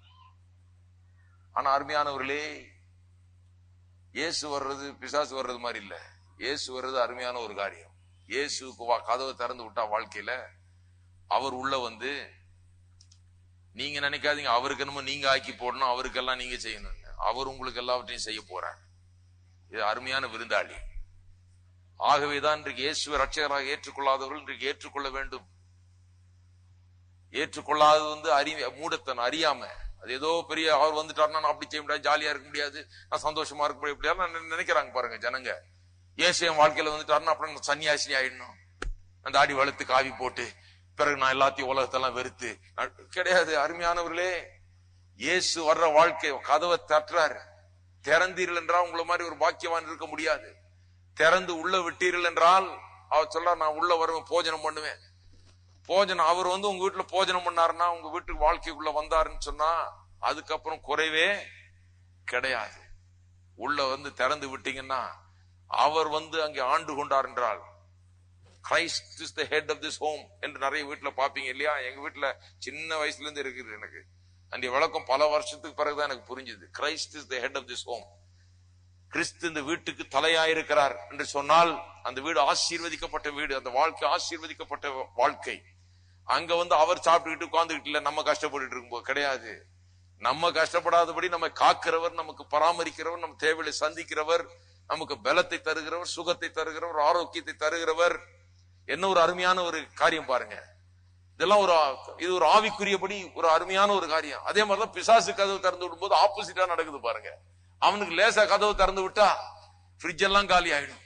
ஆனா அருமையானவர்களே இயேசு வர்றது பிசாசு வர்றது மாதிரி இல்ல இயேசு வர்றது அருமையான ஒரு காரியம் இயேசுக்கு வா கதவை திறந்து விட்டா வாழ்க்கையில அவர் உள்ள வந்து நீங்க நினைக்காதீங்க அவருக்கு என்னமோ நீங்க ஆக்கி போடணும் அவருக்கெல்லாம் நீங்க செய்யணும் அவர் உங்களுக்கு எல்லாவற்றையும் செய்ய போறார் இது அருமையான விருந்தாளி ஆகவேதான் இன்றைக்கு இயேசுவை ரட்சகராக ஏற்றுக்கொள்ளாதவர்கள் இன்றைக்கு ஏற்றுக்கொள்ள வேண்டும் ஏற்றுக்கொள்ளாதது வந்து அறி மூடத்தனம் அறியாம அது ஏதோ பெரிய அவர் வந்துட்டாருன்னா நான் அப்படி செய்ய முடியாது ஜாலியா இருக்க முடியாது நான் சந்தோஷமா இருக்க முடியாது இப்படியெல்லாம் நினைக்கிறாங்க பாருங்க ஜனங்க இயேசு என் வாழ்க்கையில வந்துட்டாருன்னா அப்புறம் நான் சன்னியாசி ஆயிடணும் அந்த தாடி வளர்த்து காவி போட்டு பிறகு நான் எல்லாத்தையும் உலகத்தெல்லாம் வெறுத்து நான் கிடையாது அருமையானவர்களே இயேசு வர்ற வாழ்க்கை கதவை தட்டுறாரு திறந்தீர்கள் என்றால் உங்களை மாதிரி ஒரு பாக்கியவான் இருக்க முடியாது திறந்து உள்ள விட்டீர்கள் என்றால் அவர் சொல்ற நான் உள்ள வருவேன் போஜனம் பண்ணுவேன் போஜனம் அவர் வந்து உங்க வீட்டுல போஜனம் பண்ணாருன்னா உங்க வீட்டுக்கு வாழ்க்கைக்குள்ள வந்தாருன்னு சொன்னா அதுக்கப்புறம் குறைவே கிடையாது உள்ள வந்து திறந்து விட்டீங்கன்னா அவர் வந்து அங்கே ஆண்டு கொண்டார் என்றால் Christ is the head of this home என்று நிறைய வீட்டுல பாப்பீங்க இல்லையா எங்க வீட்டுல சின்ன வயசுல இருந்து இருக்குது எனக்கு அந்த விளக்கம் பல வருஷத்துக்கு பிறகுதான் எனக்கு புரிஞ்சுது Christ is the head of this home கிறிஸ்து இந்த வீட்டுக்கு தலையாயிருக்கிறார் என்று சொன்னால் அந்த வீடு ஆசீர்வதிக்கப்பட்ட வீடு அந்த வாழ்க்கை ஆசீர்வதிக்கப்பட்ட வாழ்க்கை அங்க வந்து அவர் சாப்பிட்டுக்கிட்டு உட்கார்ந்துகிட்டு இல்ல நம்ம கஷ்டப்பட்டுட்டு இருக்கும்போது கிடையாது நம்ம கஷ்டப்படாதபடி நம்ம காக்கிறவர் நமக்கு பராமரிக்கிறவர் நம்ம தேவையை சந்திக்கிறவர் நமக்கு பலத்தை தருகிறவர் சுகத்தை தருகிறவர் ஆரோக்கியத்தை தருகிறவர் என்ன ஒரு அருமையான ஒரு காரியம் பாருங்க இதெல்லாம் ஒரு இது ஒரு ஆவிக்குரியபடி ஒரு அருமையான ஒரு காரியம் அதே மாதிரிதான் பிசாசு கதவு திறந்து விடும்போது ஆப்போசிட்டா நடக்குது பாருங்க அவனுக்கு லேசா கதவு திறந்து விட்டா ஃப்ரிட்ஜ் எல்லாம் காலி ஆயிடும்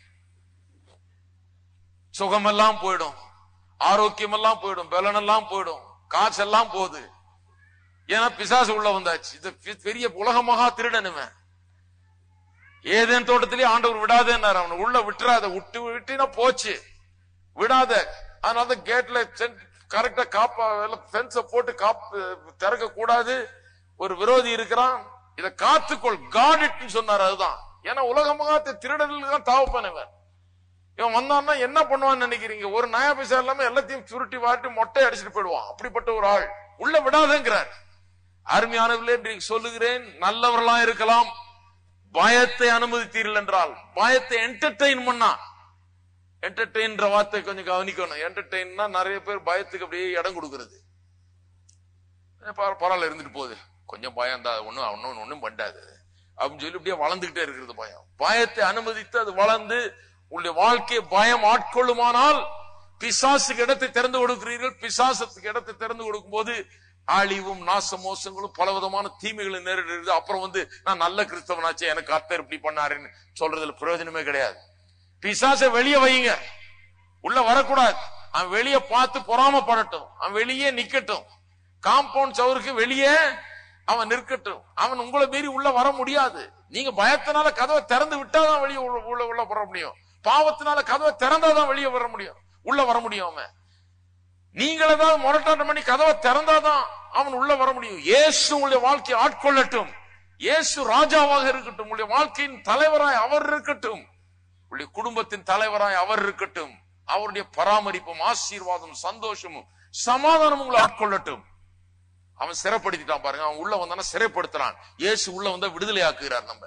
சுகமெல்லாம் போயிடும் ஆரோக்கியம் எல்லாம் போயிடும் பலன் எல்லாம் போயிடும் காசெல்லாம் போகுது ஏன்னா பிசாசு உள்ள வந்தாச்சு இது பெ- பெரிய உலக மகா திருடனுமே ஏதேன் தோட்டத்திலே ஆண்டவர் விடாதேன்னாரு அவனை உள்ள விட்டுறாத விட்டு விட்டினா போச்சு விடாத அதனால கேட்ல கரெக்டா காப்பா பென்ஸ போட்டு காப்பு திறக்க கூடாது ஒரு விரோதி இருக்கிறான் இத காத்துக்கொள் காட் சொன்னார் அதுதான் ஏன்னா உலக மகாத்த திருடர்களுக்கு தான் தாவப்பானவன் இவன் வந்தான்னா என்ன பண்ணுவான்னு நினைக்கிறீங்க ஒரு நயா பைசா இல்லாம எல்லாத்தையும் சுருட்டி வாட்டி மொட்டை அடிச்சுட்டு போயிடுவான் அப்படிப்பட்ட ஒரு ஆள் உள்ள விடாதேங்கிறார் அருமையானவர்களே இன்றைக்கு சொல்லுகிறேன் நல்லவர்களா இருக்கலாம் பயத்தை அனுமதித்தீர்கள் என்றால் பயத்தை என்டர்டெயின் பண்ணா என்டர்டெயின்ற வார்த்தை கொஞ்சம் கவனிக்கணும் என்டர்டெயின்னா நிறைய பேர் பயத்துக்கு அப்படியே இடம் கொடுக்கிறது அஹ் பர- பரவாயில்ல இருந்துட்டு போகுது கொஞ்சம் பயம் தான் ஒண்ணும் ஒன்னும் ஒண்ணும் பண்ணாது அப்படின்னு சொல்லி அப்படியே வளர்ந்துகிட்டே இருக்கிறது பயம் பயத்தை அனுமதித்து அது வளர்ந்து உங்களுடைய வாழ்க்கையை பயம் ஆட்கொள்ளுமானால் பிசாசுக்கு இடத்தை திறந்து கொடுக்கிறீர்கள் பிசாசத்துக்கு இடத்தை திறந்து கொடுக்கும் போது அழிவும் நாச மோசங்களும் பலவிதமான தீமைகளும் நேரிடுறது அப்புறம் வந்து நான் நல்ல கிறிஸ்தவனாச்சே எனக்கு கர்த்தர் இப்படி பண்ணாருன்னு சொல்றதுல பிரயோஜனமே கிடையாது பிசாசை வெளியே வையுங்க உள்ள வரக்கூடாது அவன் வெளியே பார்த்து பொறாமப்படட்டும் அவன் வெளியே நிக்கட்டும் காம்பவுண்ட் சவருக்கு வெளியே அவன் நிற்கட்டும் அவன் உங்களை மீறி உள்ள வர முடியாது நீங்க பயத்தினால கதவை திறந்து விட்டாதான் வெளியே உள்ள உள்ள உள்ள வர முடியும் பாவத்தினால கதவை திறந்தாதான் வெளியே வர முடியும் உள்ள வர முடியும் அவன் நீங்கள் ஏதாவது முரட்டாட்டம் பண்ணி கதவை திறந்தாதான் அவன் உள்ள வர முடியும் இயேசு உங்களுடைய வாழ்க்கையை ஆட்கொள்ளட்டும் இயேசு ராஜாவாக இருக்கட்டும் உங்களுடைய வாழ்க்கையின் தலைவராய் அவர் இருக்கட்டும் உங்களுடைய குடும்பத்தின் தலைவராய் அவர் இருக்கட்டும் அவருடைய பராமரிப்பும் ஆசீர்வாதம் சந்தோஷமும் சமாதானம் உங்களை ஆட்கொள்ளட்டும் அவன் சிறைப்படுத்திட்டான் பாருங்க அவன் உள்ள வந்தானா சிறைப்படுத்துறான் இயேசு உள்ள வந்தா விடுதலை ஆக்குகிறார் நம்ம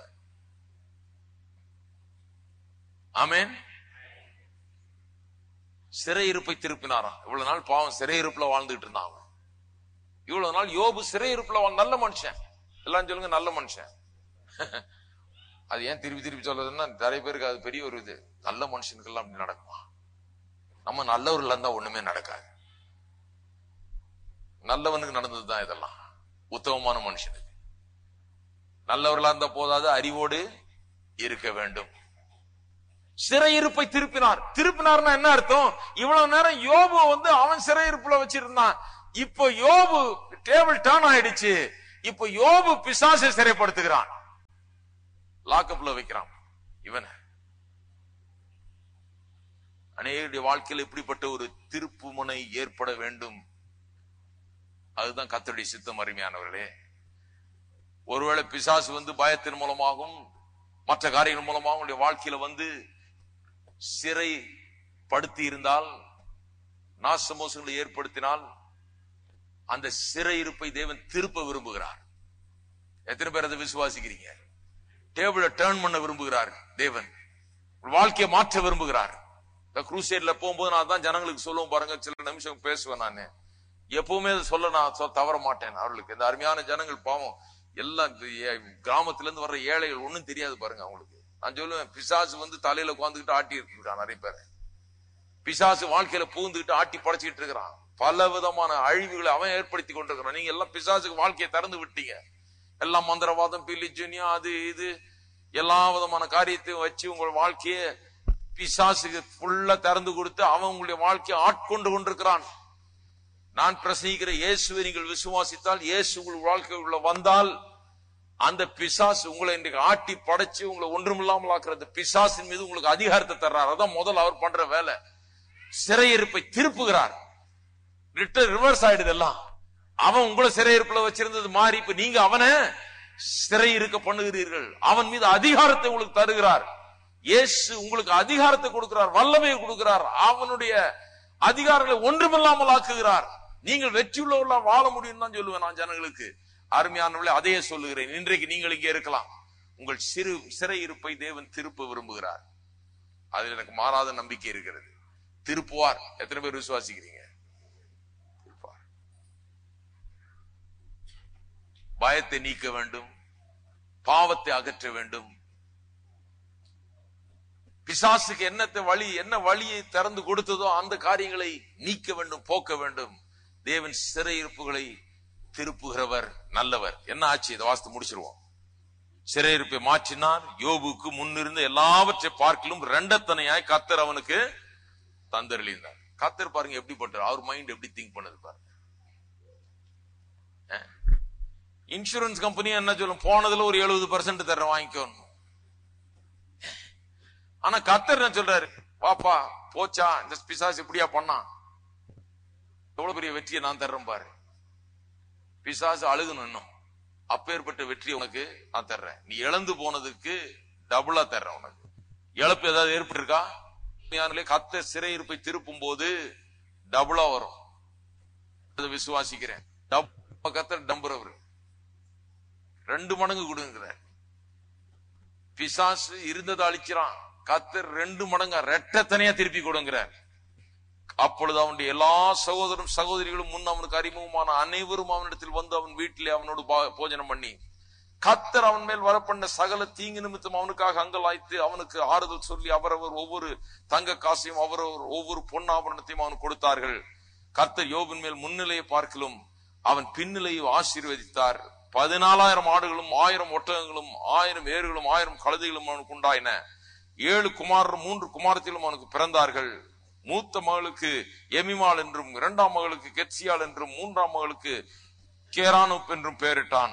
ஆமென் சிறையிருப்பை திருப்பினாராம் இவ்வளவு நாள் பாவம் சிறையிருப்புல வாழ்ந்துட்டு இருந்தான் அவன் இவ்வளவு நாள் யோபு சிறையிருப்புல வாழ் நல்ல மனுஷன் எல்லாம் சொல்லுங்க நல்ல மனுஷன் அது ஏன் திருப்பி திருப்பி சொல்றதுன்னா நிறைய பேருக்கு அது பெரிய ஒரு இது நல்ல மனுஷனுக்கெல்லாம் அப்படி நடக்குமா நம்ம நல்லவர்கள் இருந்தா ஒண்ணுமே நடக்காது நல்லவனுக்கு நடந்ததுதான் இதெல்லாம் உத்தமமான மனுஷனுக்கு நல்லவர்களா இருந்த போதாது அறிவோடு இருக்க வேண்டும் சிறையிருப்பை திருப்பினார் திருப்பினார்னா என்ன அர்த்தம் இவ்வளவு நேரம் யோபு வந்து அவன் சிறையிருப்புல வச்சிருந்தான் இப்போ யோபு டேபிள் டர்ன் ஆயிடுச்சு இப்போ யோபு பிசாசை சிறைப்படுத்துகிறான் லாக்கப்ல வைக்கிறான் இவனை அநேகருடைய வாழ்க்கையில் இப்படிப்பட்ட ஒரு திருப்பு முனை ஏற்பட வேண்டும் அதுதான் கத்தருடைய சித்தம் அருமையானவர்களே ஒருவேளை பிசாசு வந்து பயத்தின் மூலமாகவும் மற்ற காரியங்கள் மூலமாகவும் உங்களுடைய வாழ்க்கையில வந்து சிறை படுத்தி இருந்தால் நாசமோசங்களை ஏற்படுத்தினால் அந்த சிறையிருப்பை தேவன் திருப்ப விரும்புகிறார் எத்தனை பேர் அதை விசுவாசிக்கிறீங்க டேபிள டேர்ன் பண்ண விரும்புகிறார் தேவன் உங்கள் வாழ்க்கையை மாற்ற விரும்புகிறார் இந்த குரூசேட்ல போகும்போது நான் தான் ஜனங்களுக்கு சொல்லுவோம் பாருங்க சில நிமிஷம் பேசுவேன் நான் எப்பவுமே அதை சொல்ல நான் சொ- தவற மாட்டேன் அவர்களுக்கு இந்த அருமையான ஜனங்கள் பாவம் எல்லாம் இந்த ஏ- கிராமத்துல இருந்து வர்ற ஏழைகள் ஒண்ணும் தெரியாது பாருங்க அவங்களுக்கு நான் சொல்லுவேன் பிசாசு வந்து தலையில உட்காந்துக்கிட்டு ஆட்டி இருக்கிறான் நிறைய பேர் பிசாசு வாழ்க்கையில பூந்துக்கிட்டு ஆட்டி படைச்சிட்டு இருக்கிறான் பல விதமான அழிவுகளை அவன் ஏற்படுத்தி கொண்டிருக்கிறான் நீங்க எல்லாம் பிசாசுக்கு வாழ்க்கையை திறந்து விட்டீங்க எல்லாம் மந்திரவாதம் பிலிஜுனியா அது இது எல்லா விதமான காரியத்தையும் வச்சு உங்கள் வாழ்க்கையை பிசாசுக்கு ஃபுல்லா திறந்து கொடுத்து அவன் உங்களுடைய வாழ்க்கையை ஆட்கொண்டு கொண்டிருக்கிறான் நான் பிரசங்கிக்கிற இயேசுவை நீங்கள் விசுவாசித்தால் இயேசு உங்கள் வாழ்க்கைக்குள்ள வந்தால் அந்த பிசாசு உங்களை இன்றைக்கு ஆட்டி படைச்சு உங்களை ஒன்றுமில்லாமல் ஆக்குற அந்த பிசாசின் மீது உங்களுக்கு அதிகாரத்தை தர்றார் அதான் முதல்ல அவர் பண்ற வேலை சிறையிருப்பை திருப்புகிறார் ரிட்டர் ரிவர்ஸ் ஆயிடுது எல்லாம் அவன் உங்களை சிறையிருப்புல வச்சிருந்தது மாறி இப்ப நீங்க அவனை சிறை இருக்க பண்ணுகிறீர்கள் அவன் மீது அதிகாரத்தை உங்களுக்கு தருகிறார் இயேசு உங்களுக்கு அதிகாரத்தை கொடுக்கிறார் வல்லமையை கொடுக்கிறார் அவனுடைய அதிகாரங்களை ஒன்றுமில்லாமல் ஆக்குகிறார் நீங்கள் வெற்றியுள்ளவர்களா வாழ முடியும் தான் சொல்லுவேன் நான் ஜனங்களுக்கு அருமையானவர்களே அதையே சொல்லுகிறேன் இன்றைக்கு நீங்கள் இங்கே இருக்கலாம் உங்கள் சிறு சிறை இருப்பை தேவன் திருப்ப விரும்புகிறார் அதில் எனக்கு மாறாத நம்பிக்கை இருக்கிறது திருப்புவார் எத்தனை பேர் விசுவாசிக்கிறீங்க திருப்புவார் பயத்தை நீக்க வேண்டும் பாவத்தை அகற்ற வேண்டும் பிசாசுக்கு என்னத்தை வழி என்ன வழியை திறந்து கொடுத்ததோ அந்த காரியங்களை நீக்க வேண்டும் போக்க வேண்டும் தேவன் சிறையிருப்புகளை திருப்புகிறவர் நல்லவர் என்ன ஆச்சு இதை வாசித்து முடிச்சிருவோம் சிறையிருப்பை மாற்றினார் யோபுக்கு முன்னிருந்த எல்லாவற்றை பார்க்கிலும் ரெண்டத்தனையாய் கத்தர் அவனுக்கு தந்தரளிந்தார் கத்தர் பாருங்க எப்படிப்பட்டார் அவர் மைண்ட் எப்படி திங்க் பண்ணது பாருங்க இன்சூரன்ஸ் கம்பெனி என்ன சொல்லும் போனதுல ஒரு எழுபது பர்சன்ட் தர வாங்கிக்கணும் ஆனா கத்தர் என்ன சொல்றாரு பாப்பா போச்சா இந்த பிசாசு இப்படியா பண்ணான் எவ்வளவு பெரிய வெற்றியை நான் தர்றேன் பாரு பிசாசு அழுகணும் இன்னும் அப்பேற்பட்ட வெற்றி உனக்கு நான் தர்றேன் நீ இழந்து போனதுக்கு டபுளா தர்றேன் உனக்கு இழப்பு ஏதாவது ஏற்பட்டிருக்கா ஞானிலே கத்த சிறையிருப்பை திருப்பும் போது டபுளா வரும் அதை விசுவாசிக்கிறேன் டப் கத்த டம்புறவர் ரெண்டு மடங்கு கொடுங்கிறார் பிசாசு இருந்ததை அழிக்கிறான் கத்தர் ரெண்டு மடங்கா ரெட்டத்தனையா திருப்பி கொடுங்கிறார் அப்பொழுது அவனுடைய எல்லா சகோதரரும் சகோதரிகளும் முன் அவனுக்கு அறிமுகமான அனைவரும் அவனிடத்தில் வந்து அவன் வீட்டிலே அவனோடு பா- போஜனம் பண்ணி கத்தர் அவன் மேல் வரப்பண்ண சகல தீங்கு நிமித்தம் அவனுக்காக அங்கலாய்த்து அவனுக்கு ஆறுதல் சொல்லி அவரவர் ஒவ்வொரு தங்க காசையும் அவரவர் ஒவ்வொரு பொன்னாபரணத்தையும் அவனுக்கு கொடுத்தார்கள் கர்த்தர் யோபின் மேல் முன்னிலையை பார்க்கலும் அவன் பின்னிலையை ஆசீர்வதித்தார் பதினாலாயிரம் ஆடுகளும் ஆயிரம் ஒட்டகங்களும் ஆயிரம் ஏறுகளும் ஆயிரம் கழுதைகளும் அவனுக்கு உண்டாயின ஏழு குமாரரும் மூன்று குமாரத்திலும் அவனுக்கு பிறந்தார்கள் மூத்த மகளுக்கு எமிமாள் என்றும் இரண்டாம் மகளுக்கு கெட்சியாள் என்றும் மூன்றாம் மகளுக்கு கேரானுப் என்றும் பெயரிட்டான்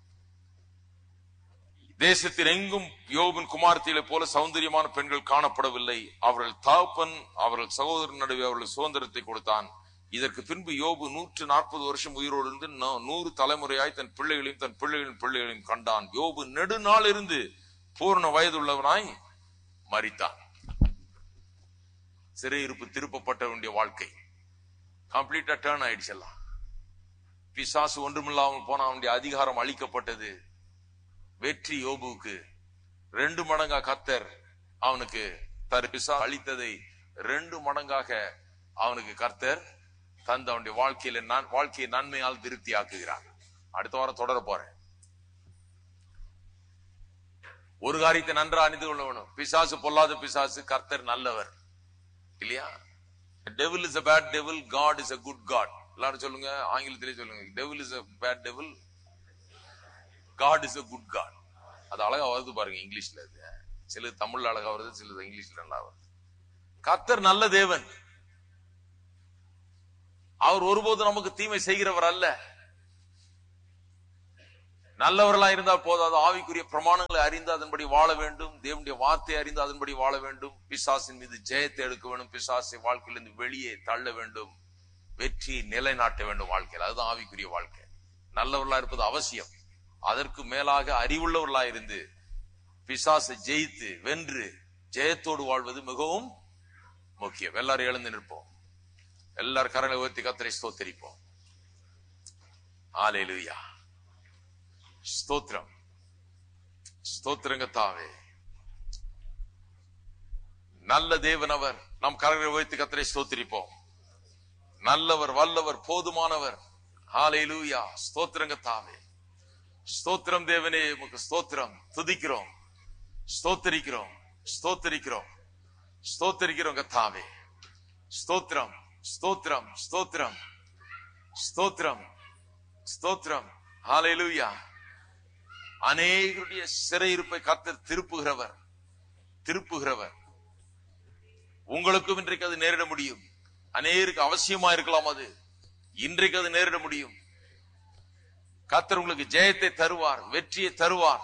தேசத்தில் எங்கும் யோபின் குமாரத்திலே போல சௌந்தரியமான பெண்கள் காணப்படவில்லை அவர்கள் தகப்பன் அவர்கள் சகோதரன் நடுவே அவர்கள் சுதந்திரத்தை கொடுத்தான் இதற்கு பின்பு யோபு நூற்று நாற்பது வருஷம் உயிரோடு இருந்து நா- நூறு தலைமுறையாய் தன் பிள்ளைகளையும் தன் பிள்ளைகளின் பிள்ளைகளையும் கண்டான் யோபு நெடுநாள் இருந்து பூர்ண வயதுள்ளவனாய் மரித்தான் சிறையிருப்பு திருப்பப்பட்ட வேண்டிய வாழ்க்கை கம்ப்ளீட்டா டேர்ன் ஆயிடுச்சு எல்லாம் பிசாசு ஒன்றுமில்லாமல் போன அவனுடைய அதிகாரம் அளிக்கப்பட்டது வெற்றி யோபுவுக்கு ரெண்டு மடங்கா கத்தர் அவனுக்கு தரு பிசா அளித்ததை ரெண்டு மடங்காக அவனுக்கு கர்த்தர் தந்து அவனுடைய வாழ்க்கையில நான் வாழ்க்கையை நன்மையால் திருப்தி ஆக்குகிறார் அடுத்த வாரம் தொடர போறேன் ஒரு காரியத்தை நன்றா அணிந்து கொள்ள வேணும் பிசாசு பொல்லாத பிசாசு கர்த்தர் நல்லவர் இல்லையா devil is a bad devil God is a good God எல்லாரும் சொல்லுங்க ஆங்கிலத்திலே சொல்லுங்க devil is a bad devil God is a good God அது அழகா வருது பாருங்க இங்கிலீஷ்ல இது சில தமிழ்ல அழகா வருது சிலது இங்கிலீஷ்ல நல்லா வருது கர்த்தர் நல்ல தேவன் அவர் ஒருபோதும் நமக்கு தீமை செய்கிறவர் அல்ல நல்லவர்களா இருந்தால் போதாது ஆவிக்குரிய பிரமாணங்களை அறிந்து அதன்படி வாழ வேண்டும் தேவனுடைய வார்த்தை அறிந்து அதன்படி வாழ வேண்டும் பிசாசின் மீது ஜெயத்தை எடுக்க வேண்டும் பிசாசை வாழ்க்கையிலிருந்து வெளியே தள்ள வேண்டும் வெற்றியை நிலைநாட்ட வேண்டும் வாழ்க்கையில் அதுதான் ஆவிக்குரிய வாழ்க்கை நல்லவர்களா இருப்பது அவசியம் அதற்கு மேலாக அறிவுள்ளவர்களா இருந்து பிசாசை ஜெயித்து வென்று ஜெயத்தோடு வாழ்வது மிகவும் முக்கியம் எல்லாரும் எழுந்து நிற்போம் எல்லாரும் கரங்களை உயர்த்தி கத்தரை ஸ்தோத்தரிப்போம் ஆலேலுயா ஸ்தோத்திரம் ஸ்தோத்திரங்க தாவே நல்ல தேவன் அவர் நம் கரங்களை உயர்த்தி கத்தரை ஸ்தோத்திரிப்போம் நல்லவர் வல்லவர் போதுமானவர் ஹalleluya ஸ்தோத்திரங்க தாவே ஸ்தோத்திரம் தேவனே உமக்கு ஸ்தோத்திரம் துதிக்கிறோம் ஸ்தோத்தரிக்கிறோம் ஸ்தோத்தரிக்கிறோம் ஸ்தோத்தரிக்கிறோம் கத்தாவே ஸ்தோத்திரம் ஸ்தோத்திரம் ஸ்தோத்திரம் ஸ்தோத்திரம் ஸ்தோத்திரம் ஹalleluya அநேகருடைய சிறையிருப்பை கத்தர் திருப்புகிறவர் திருப்புகிறவர் உங்களுக்கும் இன்றைக்கு அது நேரிட முடியும் அநேருக்கு அவசியமா இருக்கலாம் அது இன்றைக்கு அது நேரிட முடியும் கத்தர் உங்களுக்கு ஜெயத்தை தருவார் வெற்றியை தருவார்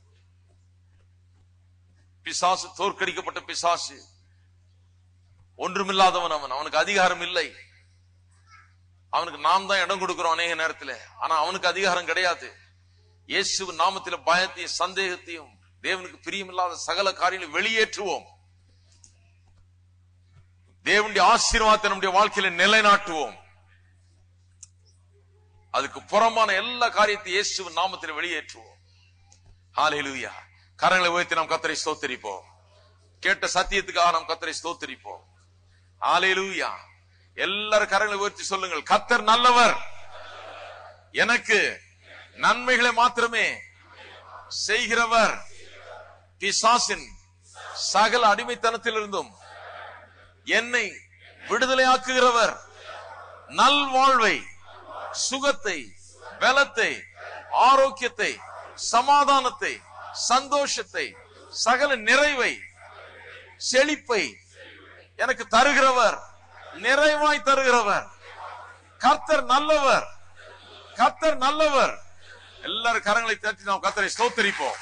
பிசாசு தோற்கடிக்கப்பட்ட பிசாசு ஒன்றுமில்லாதவன் அவன் அவனுக்கு அதிகாரம் இல்லை அவனுக்கு நாம் தான் இடம் கொடுக்கிறோம் அநேக நேரத்தில் ஆனா அவனுக்கு அதிகாரம் கிடையாது இயேசு நாமத்தில் பயத்தையும் சந்தேகத்தையும் தேவனுக்கு பிரியமில்லாத சகல காரியங்களை வெளியேற்றுவோம் தேவனுடைய ஆசீர்வாதத்தை நம்முடைய வாழ்க்கையில நிலைநாட்டுவோம் அதுக்கு புறமான எல்லா காரியத்தையும் இயேசு நாமத்தில் வெளியேற்றுவோம் ஹalleluya கரங்களை உயர்த்தி நாம் கத்தரை ஸ்தோத்தரிப்போம் கேட்ட சத்தியத்துக்காக நாம் கத்தரை ஸ்தோத்தரிப்போம் ஹalleluya எல்லாரும் கரங்களை உயர்த்தி சொல்லுங்கள் கத்தர் நல்லவர் எனக்கு நன்மைகளை மாத்திரமே செய்கிறவர் பிசாசின் சகல அடிமைத்தனத்திலிருந்தும் என்னை விடுதலையாக்குகிறவர் நல்வாழ்வை சுகத்தை பலத்தை ஆரோக்கியத்தை சமாதானத்தை சந்தோஷத்தை சகல நிறைவை செழிப்பை எனக்கு தருகிறவர் நிறைவாய் தருகிறவர் கர்த்தர் நல்லவர் கர்த்தர் நல்லவர் எல்லாரும் கரங்களை தட்டி நாம் கர்த்தரை ஸ்தோத்தரிப்போம்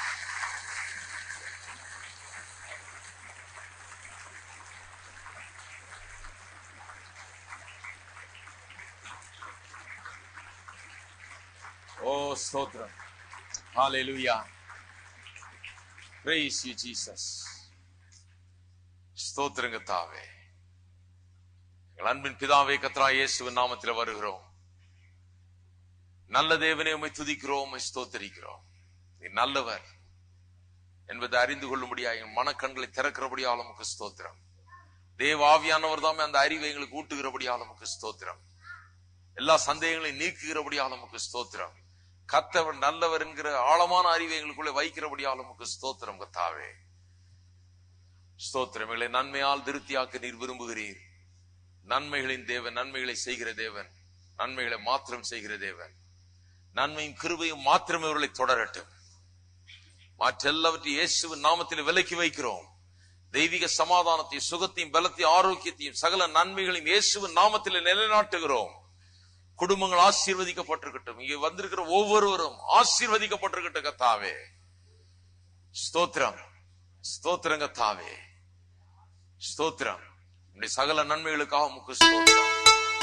ஓ ஸ்தோத்திரம் ஹalleluya praise you jesus ஸ்தோத்திரங்க தாவே எங்கள் அன்பின் பிதாவே கத்ரா இயேசுவின் நாமத்தில் வருகிறோம் நல்ல தேவனே உம்மை துதிக்கிறோம் உம்மை ஸ்தோத்தரிக்கிறோம் நீ நல்லவர் என்பதை அறிந்து கொள்ளும்படியா என் மனக்கண்களை திறக்கிறபடியால் உமக்கு ஸ்தோத்திரம் தேவ ஆவியானவர் தாமே அந்த அறிவை எங்களுக்கு ஊட்டுகிறபடியால் உமக்கு ஸ்தோத்திரம் எல்லா சந்தேகங்களையும் நீக்குகிறபடியால் உமக்கு ஸ்தோத்திரம் கத்தவர் நல்லவர் என்கிற ஆழமான அறிவை எங்களுக்குள்ளே வைக்கிறபடியால் உமக்கு ஸ்தோத்திரம் கத்தாவே ஸ்தோத்திரம் எங்களை நன்மையால் திருப்தியாக்க நீர் விரும்புகிறீர் நன்மைகளின் தேவன் நன்மைகளை செய்கிற தேவன் நன்மைகளை மாத்திரம் செய்கிற தேவன் நன்மையும் கிருபையும் மாத்திரம் இவர்களை தொடரட்டும் மற்றெல்லாவற்றையும் இயேசுவின் நாமத்தில் விலக்கி வைக்கிறோம் தெய்வீக சமாதானத்தையும் சுகத்தையும் பலத்தையும் ஆரோக்கியத்தையும் சகல நன்மைகளையும் இயேசுவின் நாமத்தில் நிலைநாட்டுகிறோம் குடும்பங்கள் ஆசீர்வதிக்கப்பட்டிருக்கட்டும் இங்கே வந்திருக்கிற ஒவ்வொருவரும் ஆசீர்வதிக்கப்பட்டிருக்கட்டும் கத்தாவே ஸ்தோத்திரம் ஸ்தோத்திரம் கத்தாவே ஸ்தோத்திரம் உடைய சகல நன்மைகளுக்காக முக்கு ஸ்தோத்திரம்